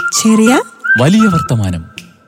ചെറിയ വലിയ വർത്തമാനം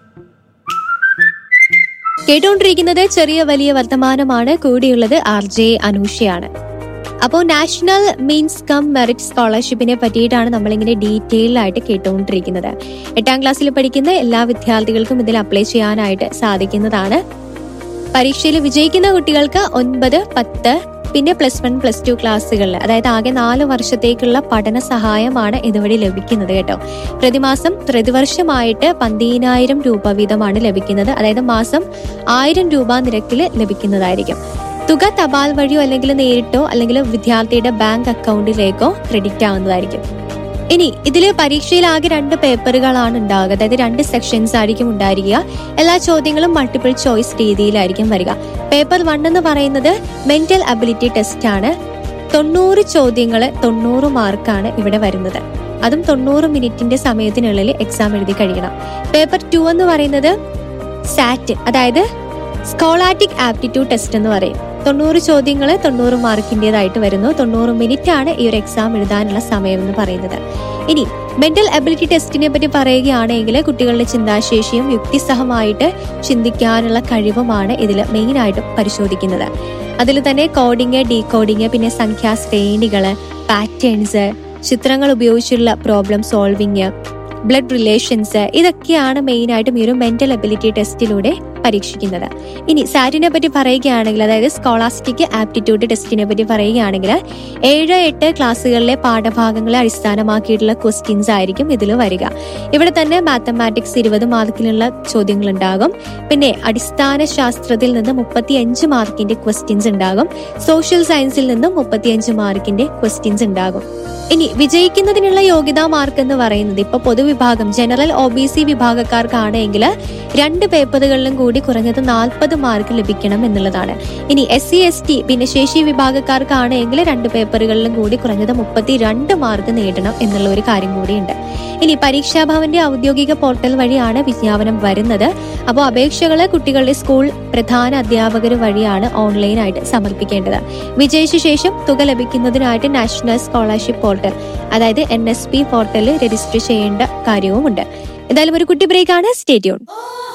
കേട്ടുകൊണ്ടിരിക്കുന്നത് ചെറിയ വലിയ വർത്തമാനമാണ് കൂടിയുള്ളത് ആർ ജെ അനൂഷയാണ് അപ്പോൾ നാഷണൽ മീൻസ് കം മെറിറ്റ് സ്കോളർഷിപ്പിനെ പറ്റിയിട്ടാണ് നമ്മളിങ്ങനെ ഡീറ്റെയിൽ ആയിട്ട് കേട്ടുകൊണ്ടിരിക്കുന്നത് എട്ടാം ക്ലാസ്സിൽ പഠിക്കുന്ന എല്ലാ വിദ്യാർത്ഥികൾക്കും ഇതിൽ അപ്ലൈ ചെയ്യാനായിട്ട് സാധിക്കുന്നതാണ് പരീക്ഷയിൽ വിജയിക്കുന്ന കുട്ടികൾക്ക് ഒൻപത് പത്ത് പിന്നെ പ്ലസ് വൺ പ്ലസ് ടു ക്ലാസ്സുകളിൽ അതായത് ആകെ നാല് വർഷത്തേക്കുള്ള പഠന സഹായമാണ് ഇതുവഴി ലഭിക്കുന്നത് കേട്ടോ പ്രതിമാസം പ്രതിവർഷമായിട്ട് പന്തീനായിരം രൂപ വീതമാണ് ലഭിക്കുന്നത് അതായത് മാസം ആയിരം രൂപ നിരക്കിൽ ലഭിക്കുന്നതായിരിക്കും തുക തപാൽ വഴിയോ അല്ലെങ്കിൽ നേരിട്ടോ അല്ലെങ്കിൽ വിദ്യാർത്ഥിയുടെ ബാങ്ക് അക്കൗണ്ടിലേക്കോ ക്രെഡിറ്റ് ആവുന്നതായിരിക്കും ഇനി ഇതിൽ പരീക്ഷയിൽ ആകെ രണ്ട് പേപ്പറുകളാണ് ഉണ്ടാവുക അതായത് രണ്ട് സെക്ഷൻസ് ആയിരിക്കും ഉണ്ടായിരിക്കുക എല്ലാ ചോദ്യങ്ങളും മൾട്ടിപ്പിൾ ചോയ്സ് രീതിയിലായിരിക്കും വരിക പേപ്പർ വൺ എന്ന് പറയുന്നത് മെന്റൽ അബിലിറ്റി ടെസ്റ്റ് ആണ് തൊണ്ണൂറ് ചോദ്യങ്ങൾ തൊണ്ണൂറ് മാർക്കാണ് ഇവിടെ വരുന്നത് അതും തൊണ്ണൂറ് മിനിറ്റിന്റെ സമയത്തിനുള്ളിൽ എക്സാം എഴുതി കഴിയണം പേപ്പർ ടു എന്ന് പറയുന്നത് സാറ്റ് അതായത് സ്കോളാറ്റിക് ആപ്റ്റിറ്റ്യൂഡ് ടെസ്റ്റ് എന്ന് പറയും തൊണ്ണൂറ് ചോദ്യങ്ങൾ തൊണ്ണൂറ് മാർക്കിൻ്റെതായിട്ട് വരുന്നു തൊണ്ണൂറ് മിനിറ്റ് ആണ് ഈ ഒരു എക്സാം എഴുതാനുള്ള സമയം എന്ന് പറയുന്നത് ഇനി മെന്റൽ അബിലിറ്റി ടെസ്റ്റിനെ പറ്റി പറയുകയാണെങ്കിൽ കുട്ടികളുടെ ചിന്താശേഷിയും യുക്തിസഹമായിട്ട് ചിന്തിക്കാനുള്ള കഴിവുമാണ് ഇതിൽ മെയിനായിട്ടും പരിശോധിക്കുന്നത് അതിൽ തന്നെ കോഡിങ് ഡീകോഡിങ് പിന്നെ സംഖ്യാ ശ്രേണികള് പാറ്റേൺസ് ചിത്രങ്ങൾ ഉപയോഗിച്ചുള്ള പ്രോബ്ലം സോൾവിങ് ബ്ലഡ് റിലേഷൻസ് ഇതൊക്കെയാണ് മെയിനായിട്ടും ഈ ഒരു മെന്റൽ അബിലിറ്റി ടെസ്റ്റിലൂടെ പരീക്ഷിക്കുന്നത് ഇനി സാറ്റിനെ പറ്റി പറയുകയാണെങ്കിൽ അതായത് സ്കോളാസ്റ്റിക് ആപ്റ്റിറ്റ്യൂഡ് ടെസ്റ്റിനെ പറ്റി പറയുകയാണെങ്കിൽ ഏഴ് എട്ട് ക്ലാസ്സുകളിലെ പാഠഭാഗങ്ങളെ അടിസ്ഥാനമാക്കിയിട്ടുള്ള ക്വസ്റ്റ്യൻസ് ആയിരിക്കും ഇതിൽ വരിക ഇവിടെ തന്നെ മാത്തമാറ്റിക്സ് ഇരുപത് മാർക്കിലുള്ള ചോദ്യങ്ങൾ ഉണ്ടാകും പിന്നെ അടിസ്ഥാന ശാസ്ത്രത്തിൽ നിന്ന് മുപ്പത്തി അഞ്ച് മാർക്കിന്റെ ക്വസ്റ്റ്യൻസ് ഉണ്ടാകും സോഷ്യൽ സയൻസിൽ നിന്നും മുപ്പത്തിയഞ്ച് മാർക്കിന്റെ ക്വസ്റ്റ്യൻസ് ഉണ്ടാകും ഇനി വിജയിക്കുന്നതിനുള്ള യോഗ്യതാ മാർക്ക് എന്ന് പറയുന്നത് ഇപ്പൊ പൊതുവിഭാഗം ജനറൽ ഒ ബി സി വിഭാഗക്കാർക്കാണെങ്കിൽ രണ്ട് പേപ്പറുകളിലും കൂടി കുറഞ്ഞത് നാൽപ്പത് മാർക്ക് ലഭിക്കണം എന്നുള്ളതാണ് ഇനി എസ് സി എസ് ടി ഭിന്നശേഷി വിഭാഗക്കാർക്കാണെങ്കിൽ രണ്ട് പേപ്പറുകളിലും കൂടി കുറഞ്ഞത് മുപ്പത്തി രണ്ട് മാർക്ക് നേടണം എന്നുള്ള ഒരു കാര്യം കൂടിയുണ്ട് ഇനി പരീക്ഷാഭവന്റെ ഔദ്യോഗിക പോർട്ടൽ വഴിയാണ് വിജ്ഞാപനം വരുന്നത് അപ്പോൾ അപേക്ഷകൾ കുട്ടികളുടെ സ്കൂൾ പ്രധാന അധ്യാപകർ വഴിയാണ് ഓൺലൈനായിട്ട് സമർപ്പിക്കേണ്ടത് വിജയിച്ച ശേഷം തുക ലഭിക്കുന്നതിനായിട്ട് നാഷണൽ സ്കോളർഷിപ്പ് പോർട്ടൽ അതായത് എൻ എസ് പി പോർട്ടലിൽ രജിസ്റ്റർ ചെയ്യേണ്ട കാര്യവുമുണ്ട് എന്തായാലും ഒരു കുട്ടി ബ്രേക്കാണ് സ്റ്റേറ്റ്യൂൺ